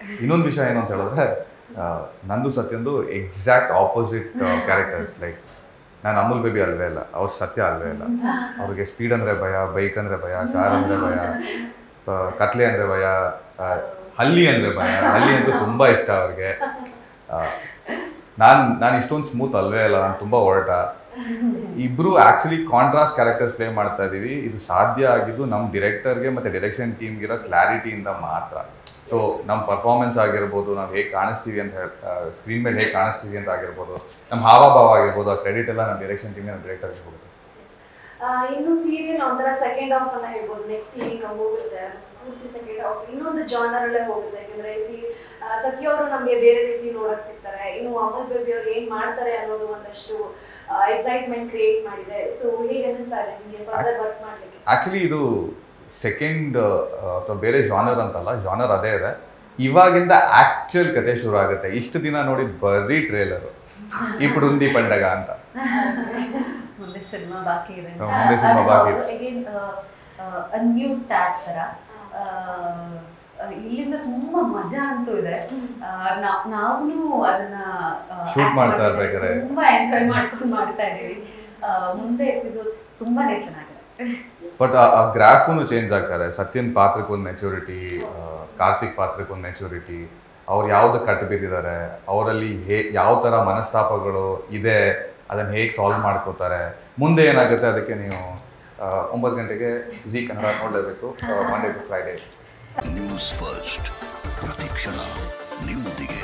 ಇನ್ನೊಂದು ವಿಷಯ ಏನು ಅಂತ ಹೇಳಿದ್ರೆ ಆ, ನಂದು ಸತ್ಯಂದು ಎಕ್ಸಾಕ್ಟ್ ಆಪೋಸಿಟ್ ಕ್ಯಾರೆಕ್ಟರ್ಸ್ ಲೈಕ್ ನಾನು ಅಮೂಲ್ ಬೇಬಿ ಅಲ್ವೇ ಇಲ್ಲ ಅವ್ರು ಸತ್ಯ ಅಲ್ವೇ ಇಲ್ಲ ಅವ್ರಿಗೆ ಸ್ಪೀಡ್ ಅಂದರೆ ಭಯ ಬೈಕ್ ಅಂದರೆ ಭಯ ಕಾರ್ ಅಂದರೆ ಭಯ ಆ, ಕತ್ಲೆ ಅಂದರೆ ಭಯ ಆ, ಹಲ್ಲಿ ಅಂದರೆ ಭಯ ಹಲ್ಲಿ ಅಂತೂ ತುಂಬ ಇಷ್ಟ ಅವ್ರಿಗೆ ನಾನು ನಾನು ಇಷ್ಟೊಂದು ಸ್ಮೂತ್ ಅಲ್ವೇ ಇಲ್ಲ ನಾನು ತುಂಬ ಹೊರಟ ಇಬ್ರು ಆಕ್ಚುಲಿ ಕಾಂಟ್ರಾಸ್ಟ್ ಕ್ಯಾರೆಕ್ಟರ್ಸ್ ಪ್ಲೇ ಮಾಡ್ತಾ ಇದೀವಿ ಇದು ಸಾಧ್ಯ ಆಗಿದ್ದು ನಮ್ಮ ಡಿರೆಕ್ಟರ್ಗೆ ಮತ್ತೆ ಡೈರೆಕ್ಷನ್ ಟೀಮ್ಗಿರೋ ಕ್ಲಾರಿಟಿಯಿಂದ ಮಾತ್ರ ಸೊ ನಮ್ಮ ಪರ್ಫಾರ್ಮೆನ್ಸ್ ಆಗಿರ್ಬೋದು ನಾವು ಹೇಗೆ ಕಾಣಿಸ್ತೀವಿ ಅಂತ ಹೇಳಿ ಸ್ಕ್ರೀನ್ ಮೇಲೆ ಹೇಗೆ ಕಾಣಿಸ್ತೀವಿ ಅಂತ ಆಗಿರ್ಬೋದು ನಮ್ಮ ಹಾವಭಾವ ಆಗಿರ್ಬೋದು ಆ ಕ್ರೆಡಿಟ್ ಎಲ್ಲ ನಮ್ಮ ಡೈರೆಕ್ಷನ್ ಟೀಮ್ಗೆ ನಮ್ಮ ಡೈರೆಕ್ಟರ್ಗೆ ಹೋಗುತ್ತೆ ಆ, ಇನ್ನು ಸೀರಿಯಲ್ ಒಂಥರ ಸೆಕೆಂಡ್ ಹಾಫ್ ಅನ್ನ ಹೇಳ್ಬೋದು ನೆಕ್ಸ್ಟ್ ಏನು ಹೋಗುತ್ತೆ ಪೂರ್ತಿ ಸೆಕೆಂಡ್ ಹಾಫ್ ಇನ್ನೊಂದು ಜಾನರ್ ಅಲ್ಲೇ ಹೋಗುತ್ತೆ ಯಾಕಂದ್ರೆ ಸಿ ಆ, ಸತ್ಯ ಅವರು ನಮಗೆ ಬೇರೆ ರೀತಿ ನೋಡಕ್ ಸಿಗ್ತಾರೆ ಇನ್ನು ಅಮಲ್ ಬೇಬಿ ಅವ್ರು ಏನ್ ಮಾಡ್ತಾರೆ ಅನ್ನೋದು ಒಂದಷ್ಟು ಎಕ್ಸೈಟ್ಮೆಂಟ್ ಕ್ರಿಯೇಟ್ ಮಾಡಿದೆ ಸೊ ಹೇಗೆ ಅನಿಸ್ತಾ ಇದೆ ನಿಮಗೆ ಫರ್ದರ್ ವರ್ಕ್ ಮಾಡ್ಲಿಕ್ಕೆ ಆ್ಯಕ್ಚುಲಿ ಇದು ಸೆಕೆಂಡ್ ಅಥವಾ ಬೇರೆ ಜಾನರ್ ಅಂತಲ್ಲ ಜಾನರ್ ಅದೇ ಇದೆ ಇವಾಗಿಂದ ಆಕ್ಚುಯಲ್ ಕತೆ ಶುರು ಆಗುತ್ತೆ ಇಷ್ಟು ದಿನ ನೋಡಿದ ಬರೀ ಟ್ರೇಲರು ఇప్పుడు ఉంది పండగ ಅಂತ ಮುಂದೆ ಸಿನಿಮಾ ಬಾಕಿ ಇದೆ ಹಾ, ಮುಂದೆ cinema ಬಾಕಿ ಇದೆ. ಅಗೇನ್ ನ್ಯೂ ಸ್ಟಾರ್ಟ್ ತರ ಆ, ಆ, ಇಲ್ಲಿಂದ ತುಂಬಾ ಮಜಾ ಅಂತೂ ಇದೆ ನಾವು ಅದನ್ನ ಆ, Shoot act ಮಾಡ್ತಾ ಮಾಡ್ತಾ ಇರ್ಬೇಕಾದ್ರೆ. ತುಂಬಾ ಎಂಜಾಯ್ ಮಾಡ್ಕೊಂಡು ಮಾಡ್ತಾ ಇದೀವಿ ಆ, ಮುಂದೆ ಎಪಿಸೋಡ್ಸ್ ತುಂಬಾನೇ ಚೆನ್ನಾಗಿದೆ ಬಟ್ ಆ ಗ್ರಾಫೂ ಚೇಂಜ್ ಆಗ್ತಾರೆ ಸತ್ಯನ್ ಪಾತ್ರಕ್ಕೆ ಒಂದು ಮೆಚುರಿಟಿ ಕಾರ್ತಿಕ್ ಪಾತ್ರಕ್ಕೆ ಒಂದು ಮೆಚುರಿಟಿ ಅವ್ರು ಯಾವ್ದು ಕಟ್ಟು ಬಿದ್ದಿದ್ದಾರೆ ಅವರಲ್ಲಿ ಹೇ ಯಾವ ಥರ ಮನಸ್ತಾಪಗಳು ಇದೆ ಅದನ್ನು ಹೇಗೆ ಸಾಲ್ವ್ ಮಾಡ್ಕೋತಾರೆ ಮುಂದೆ ಏನಾಗುತ್ತೆ ಅದಕ್ಕೆ ನೀವು ಆ, ಒಂಬತ್ತು ಗಂಟೆಗೆ ಜಿ ಕನ್ನಡ ನೋಡಲೇಬೇಕು Monday to Friday news first ಪ್ರತಿಕ್ಷಣ ನಿಮ್ಮೊಂದಿಗೆ